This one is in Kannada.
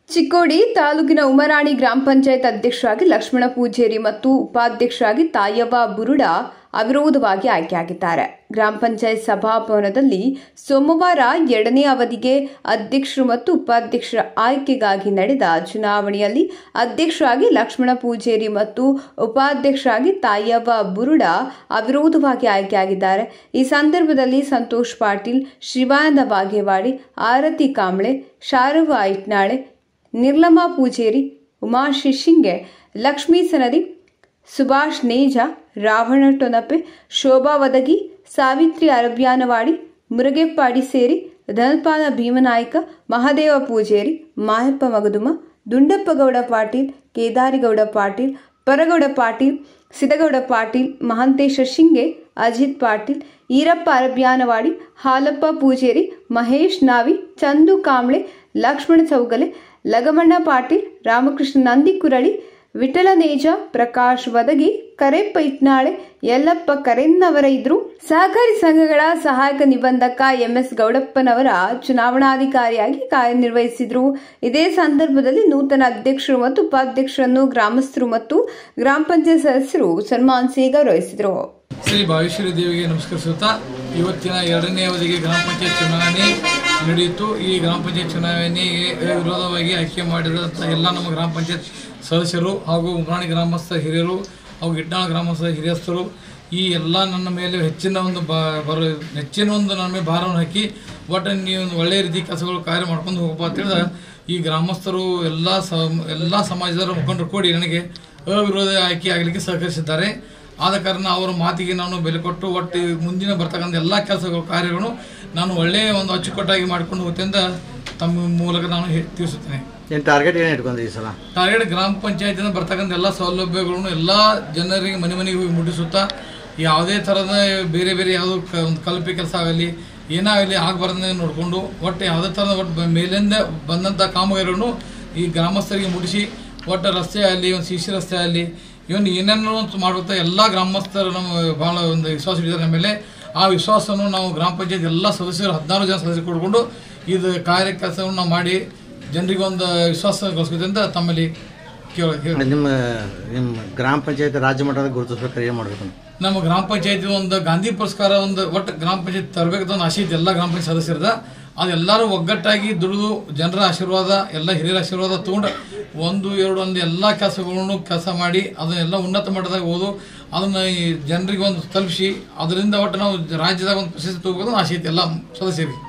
ಚಿಕ್ಕೋಡಿ ತಾಲೂಕಿನ ಉಮರಾಣಿ ಗ್ರಾಮ ಪಂಚಾಯತ್ ಅಧ್ಯಕ್ಷರಾಗಿ ಲಕ್ಷ್ಮಣ ಪೂಜೇರಿ ಮತ್ತು ಉಪಾಧ್ಯಕ್ಷರಾಗಿ ತಾಯವ್ವ ಬುರುಡ ಅವಿರೋಧವಾಗಿ ಆಯ್ಕೆಯಾಗಿದ್ದಾರೆ ಗ್ರಾಮ ಪಂಚಾಯತ್ ಸಭಾಭವನದಲ್ಲಿ ಸೋಮವಾರ ಎರಡನೇ ಅವಧಿಗೆ ಅಧ್ಯಕ್ಷರು ಮತ್ತು ಉಪಾಧ್ಯಕ್ಷರ ಆಯ್ಕೆಗಾಗಿ ನಡೆದ ಚುನಾವಣೆಯಲ್ಲಿ ಅಧ್ಯಕ್ಷರಾಗಿ ಲಕ್ಷ್ಮಣ ಪೂಜೇರಿ ಮತ್ತು ಉಪಾಧ್ಯಕ್ಷರಾಗಿ ತಾಯವ್ವ ಬುರುಡ ಅವಿರೋಧವಾಗಿ ಆಯ್ಕೆಯಾಗಿದ್ದಾರೆ ಈ ಸಂದರ್ಭದಲ್ಲಿ ಸಂತೋಷ್ ಪಾಟೀಲ್ ಶಿವಾನಂದ ಬಾಗೇವಾಡಿ ಆರತಿ ಕಾಂಬ್ಳೆ ಶಾರವ್ವ ಐಟ್ನಾಳೆ ನಿರ್ಲಮಾ ಪೂಜೇರಿ ಉಮಾ ಶಿಶಿಂಗೆ ಲಕ್ಷ್ಮೀ ಸನದಿ ಸುಭಾಷ್ ನೇಜ ರಾವಣ ಟೊನಪೆ ಶೋಭಾ ವದಗಿ ಸಾವಿತ್ರಿ ಅರಬ್ಯಾನವಾಡಿ ಮುರುಗೆಪ್ಪಾಡಿ ಸೇರಿ ಧನಪಾಲ ಭೀಮನಾಯಕ ಮಹದೇವ ಪೂಜೇರಿ ಮಾಯಪ್ಪ ಮಗದುಮ ದುಂಡಪ್ಪಗೌಡ ಪಾಟೀಲ್ ಕೇದಾರಿಗೌಡ ಪಾಟೀಲ್ ಪರಗೌಡ ಪಾಟೀಲ್ ಸಿದ್ದಗೌಡ ಪಾಟೀಲ್ ಮಹಾಂತೇಶ ಶಿಂಗೆ ಅಜಿತ್ ಪಾಟೀಲ್ ಈರಪ್ಪ ಅರಬ್ಯಾನವಾಡಿ ಹಾಲಪ್ಪ ಪೂಜೇರಿ ಮಹೇಶ್ ನಾವಿ ಚಂದು ಕಾಂಬ್ಳೆ ಲಕ್ಷ್ಮಣ ಚೌಗಲೆ ಲಗಮಣ್ಣ ಪಾಟೀಲ್ ರಾಮಕೃಷ್ಣ ನಂದಿಕುರಳಿ ವಿಠಲ ನೇಜ ಪ್ರಕಾಶ್ ವದಗಿ ಕರೆಪ್ಪ ಇಟ್ನಾಳೆ ಯಲ್ಲಪ್ಪ ಕರೆನ್ನವರ ಇದ್ರು ಸಹಕಾರಿ ಸಂಘಗಳ ಸಹಾಯಕ ನಿಬಂಧಕ ಎಂಎಸ್ ಗೌಡಪ್ಪನವರ ಚುನಾವಣಾಧಿಕಾರಿಯಾಗಿ ಕಾರ್ಯನಿರ್ವಹಿಸಿದ್ರು ಇದೇ ಸಂದರ್ಭದಲ್ಲಿ ನೂತನ ಅಧ್ಯಕ್ಷರು ಮತ್ತು ಉಪಾಧ್ಯಕ್ಷರನ್ನು ಗ್ರಾಮಸ್ಥರು ಮತ್ತು ಗ್ರಾಮ ಪಂಚಾಯತ್ ಸದಸ್ಯರು ಸನ್ಮಾನಿಸಿ ಗೌರವಿಸಿದರು ಶ್ರೀ ಭಾವೇಶ್ವರಿ ದೇವಿಗೆ ನಮಸ್ಕರಿಸುತ್ತಾ ಇವತ್ತಿನ ಎರಡನೇ ಅವಧಿಗೆ ಗ್ರಾಮ ಪಂಚಾಯತ್ ಚುನಾವಣೆ ನಡೆಯಿತು ಈ ಗ್ರಾಮ ಪಂಚಾಯತ್ ಚುನಾವಣೆಗೆ ವಿರೋಧವಾಗಿ ಆಯ್ಕೆ ಮಾಡಿದಂಥ ಎಲ್ಲ ನಮ್ಮ ಗ್ರಾಮ ಪಂಚಾಯತ್ ಸದಸ್ಯರು ಹಾಗೂ ಉಮ್ರಾಣಿ ಗ್ರಾಮಸ್ಥ ಹಿರಿಯರು ಹಾಗೂ ಗಿಡ್ನಾಳ ಗ್ರಾಮಸ್ಥ ಹಿರಿಯಸ್ಥರು ಈ ಎಲ್ಲ ನನ್ನ ಮೇಲೆ ಹೆಚ್ಚಿನ ಒಂದು ಬ ಬರ ಹೆಚ್ಚಿನ ಒಂದು ನನ್ನ ಮೇಲೆ ಭಾರವನ್ನು ಹಾಕಿ ಒಟ್ಟು ನೀವು ಒಂದು ಒಳ್ಳೆಯ ರೀತಿ ಕೆಲಸಗಳು ಕಾರ್ಯ ಮಾಡ್ಕೊಂಡು ಹೋಗಪ್ಪ ಅಂತ ಹೇಳಿದ ಈ ಗ್ರಾಮಸ್ಥರು ಎಲ್ಲ ಸ ಎಲ್ಲ ಸಮಾಜದ ಮುಖಂಡರು ಕೂಡಿ ನನಗೆ ಅವಿರೋಧ ಆಯ್ಕೆ ಆಗಲಿಕ್ಕೆ ಸಹಕರಿಸಿದ್ದಾರೆ ಆದ ಕಾರಣ ಅವರ ಮಾತಿಗೆ ನಾನು ಬೆಲೆ ಕೊಟ್ಟು ಒಟ್ಟು ಮುಂದಿನ ಬರ್ತಕ್ಕಂಥ ಎಲ್ಲ ಕೆಲಸಗಳು ಕಾರ್ಯಗಳನ್ನು ನಾನು ಒಳ್ಳೆಯ ಒಂದು ಅಚ್ಚುಕಟ್ಟಾಗಿ ಮಾಡಿಕೊಂಡು ಹೋಗ್ತೇನೆ ತಮ್ಮ ಮೂಲಕ ನಾನು ಹೇ- ತಿಳಿಸುತ್ತೇನೆ ಏನು ಟಾರ್ಗೆಟ್ ಏನು ಇಟ್ಕೊಂಡ್ರಿ ಈ ಸಲ ಟಾರ್ಗೆಟ್ ಗ್ರಾಮ ಪಂಚಾಯತಿಂದ ಬರ್ತಕ್ಕಂಥ ಎಲ್ಲ ಸೌಲಭ್ಯಗಳನ್ನು ಎಲ್ಲ ಜನರಿಗೆ ಮನೆ ಮನೆಗೆ ಹೋಗಿ ಮುಟ್ಟಿಸುತ್ತಾ ಯಾವುದೇ ಥರದ ಬೇರೆ ಬೇರೆ ಯಾವುದೋ ಕ ಒಂದು ಕಲ್ಪೆ ಕೆಲಸ ಆಗಲಿ ಏನಾಗಲಿ ಆಗಬಾರ್ದಂಗೆ ನೋಡಿಕೊಂಡು ಒಟ್ಟು ಯಾವುದೇ ಥರದ ಒಟ್ಟು ಬ- ಮೇಲಿಂದ ಬಂದಂಥ ಕಾಮಗಾರಿಗಳನ್ನು ಈ ಗ್ರಾಮಸ್ಥರಿಗೆ ಮುಟ್ಟಿಸಿ ಒಟ್ಟು ರಸ್ತೆ ಆಗಲಿ ಒಂದು ಸಿ ಸಿ ರಸ್ತೆ ಆಗಲಿ ಇವನು ಏನೇನೋ ಮಾಡುತ್ತಾ ಎಲ್ಲ ಗ್ರಾಮಸ್ಥರು ನಮ್ಮ ಭಾಳ ಒಂದು ವಿಶ್ವಾಸ ಇಟ್ಟಿದ್ದಾರೆ ನಮ್ಮ ಮೇಲೆ ಆ ವಿಶ್ವಾಸವನ್ನು ನಾವು ಗ್ರಾಮ ಪಂಚಾಯತ್ ಎಲ್ಲ ಸದಸ್ಯರು ಹದಿನಾರು ಜನ ಸದಸ್ಯರು ಕೊಡ್ಕೊಂಡು ಇದು ಕಾರ್ಯ ಕೆಲಸವನ್ನು ನಾವು ಮಾಡಿ ಜನರಿಗೆ ಒಂದು ವಿಶ್ವಾಸ ಗಳಿಸ್ಬೇಕು ಅಂತ ತಮ್ಮಲ್ಲಿ ಕೇಳ ಹೇಳಿ ನಿಮ್ಮ ನಿಮ್ಮ ಗ್ರಾಮ ಪಂಚಾಯತ್ ರಾಜ್ಯ ಮಟ್ಟದ ಗುರುತಿಸ್ಬೇಕಾದ್ರೆ ಏನು ಮಾಡಬೇಕು ನಮ್ಮ ಗ್ರಾಮ ಪಂಚಾಯತಿ ಒಂದು ಗಾಂಧಿ ಪುರಸ್ಕಾರ ಒಂದು ಒಟ್ಟು ಗ್ರಾಮ ಪಂಚಾಯತ್ ತರಬೇಕಂತ ಒಂದು ಆಸೆ ಐತೆ ಎಲ್ಲ ಗ್ರಾಮ ಪಂಚಾಯತ್ ಸದಸ್ಯರದ ಅದೆಲ್ಲರೂ ಒಗ್ಗಟ್ಟಾಗಿ ದುಡಿದು ಜನರ ಆಶೀರ್ವಾದ ಎಲ್ಲ ಹಿರಿಯರ ಆಶೀರ್ವಾದ ತಗೊಂಡು ಒಂದು ಎರಡು ಒಂದು ಎಲ್ಲ ಕೆಲಸಗಳನ್ನು ಕೆಲಸ ಮಾಡಿ ಅದನ್ನೆಲ್ಲ ಉನ್ನತ ಮಟ್ಟದಾಗ ಓದು ಅದನ್ನು ಈ ಜನರಿಗೆ ಒಂದು ತಲುಪಿಸಿ ಅದರಿಂದ ಒಟ್ಟು ನಾವು ರಾಜ್ಯದಾಗ ಒಂದು ಪ್ರಶಸ್ತಿ ತಗೋಬೇಕು ಆಸೆ ಐತೆ ಎಲ್ಲ ಸದಸ್ಯರಿಗೆ